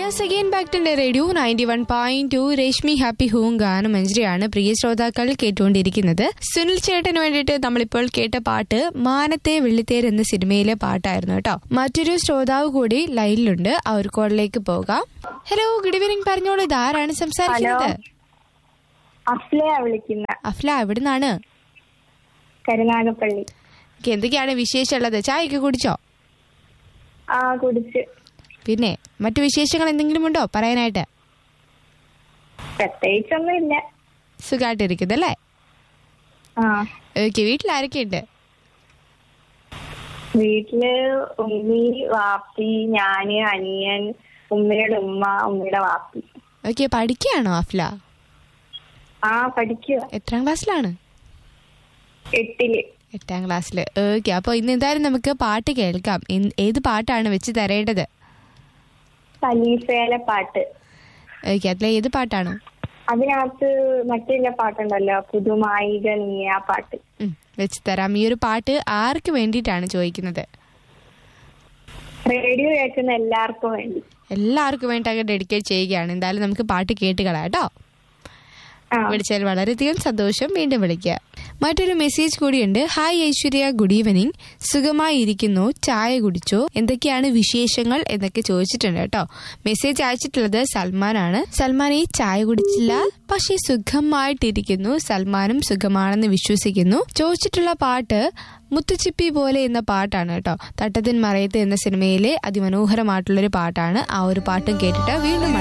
yes again back to radio ninety one point two Rashmi happy hmm ഗാനം മഞ്ജരിയാണ് പ്രിയ ശ്രോതാക്കൾ കേട്ടുകൊണ്ടിരിക്കുന്നത് സുനിൽ ചേട്ടന് വേണ്ടിയിട്ട് നമ്മളിപ്പോൾ കേട്ട പാട്ട് മാനത്തെ വെള്ളിത്തേർ എന്ന സിനിമയിലെ പാട്ടായിരുന്നു കേട്ടോ മറ്റൊരു ശ്രോതാവ് കൂടി ലൈനിലുണ്ട് ആ ഒരു കോളിലേക്ക് പോകാം ഹലോ ഗുഡ് ഈവനിങ് പറഞ്ഞോളൂ ഇതാരാണ് സംസാരിക്കുന്നത് അഫ്ലയാ വിളിക്കുന്ന അഫ്ല എവിടുന്നാണ് കരുനാഗപ്പള്ളി ഓക്കേ, എന്തൊക്കെയാണ് വിശേഷമുള്ളത് ചായയൊക്കെ കുടിച്ചോ ആ കുടിച്ച് പിന്നെ മറ്റു വിശേഷങ്ങൾ എന്തെങ്കിലും ഉണ്ടോ പറയാനായിട്ട് പ്രത്യേകിച്ചൊന്നും ഇല്ല സുഖമായിട്ടിരിക്കുന്നത് അല്ലേ ആ ഓക്കെ വീട്ടിൽ ആരൊക്കെയുണ്ട് വീട്ടില് ഉമ്മി വാപ്പി ഞാന് അനിയൻ ഉമ്മയുടെ ഉമ്മ ഉമ്മയുടെ വാപ്പി ഓക്കെ പഠിക്കുകയാണോ അഫ്ല ആ പഠിക്കുക എത്രാം ക്ലാസ്സിലാണ് എട്ടില് എട്ടാം ക്ലാസ്സിൽ ഓക്കെ അപ്പോൾ ഇന്ന് എന്തായാലും നമുക്ക് പാട്ട് കേൾക്കാം എന്ത്- ഏത് പാട്ടാണ് വെച്ച് തരേണ്ടത് ഖലീഫയിലെ പാട്ട് ഓക്കെ അതിലെ ഏത് പാട്ടാണ് അതിനകത്ത് മറ്റുള്ള പാട്ടുണ്ടല്ലോ പുതുമായിക നീ ആ പാട്ട് ഉം, വെച്ച് തരാം ഈ ഒരു പാട്ട് ആർക്ക് വേണ്ടിയിട്ടാണ് ചോദിക്കുന്നത് റേഡിയോ കേൾക്കുന്ന എല്ലാവർക്കും വേണ്ടി എല്ലാവർക്കും വേണ്ടിയിട്ട് ഡെഡിക്കേറ്റ് ചെയ്യുകയാണ് എന്തായാലും നമുക്ക് പാട്ട് കേട്ട് കളയാം കേട്ടോ ആ വിളിച്ചാൽ വളരെയധികം സന്തോഷം വീണ്ടും വിളിക്കുക മറ്റൊരു മെസ്സേജ് കൂടിയുണ്ട് ഹായ് ഐശ്വര്യ ഗുഡ് ഈവനിങ് സുഖമായി ഇരിക്കുന്നു ചായ കുടിച്ചോ എന്തൊക്കെയാണ് വിശേഷങ്ങൾ എന്നൊക്കെ ചോദിച്ചിട്ടുണ്ട് കേട്ടോ മെസ്സേജ് അയച്ചിട്ടുള്ളത് സൽമാനാണ് സൽമാൻ ഈ ചായ കുടിച്ചില്ല പക്ഷേ സുഖമായിട്ടിരിക്കുന്നു സൽമാനും സുഖമാണെന്ന് വിശ്വസിക്കുന്നു ചോദിച്ചിട്ടുള്ള പാട്ട് മുത്തുച്ചിപ്പി പോലെ എന്ന പാട്ടാണ് കേട്ടോ തട്ടത്തിൻ മറയത്ത് എന്ന സിനിമയിലെ അതിമനോഹരമായിട്ടുള്ളൊരു പാട്ടാണ് ആ ഒരു പാട്ടും കേട്ടിട്ട് വീണ്ടും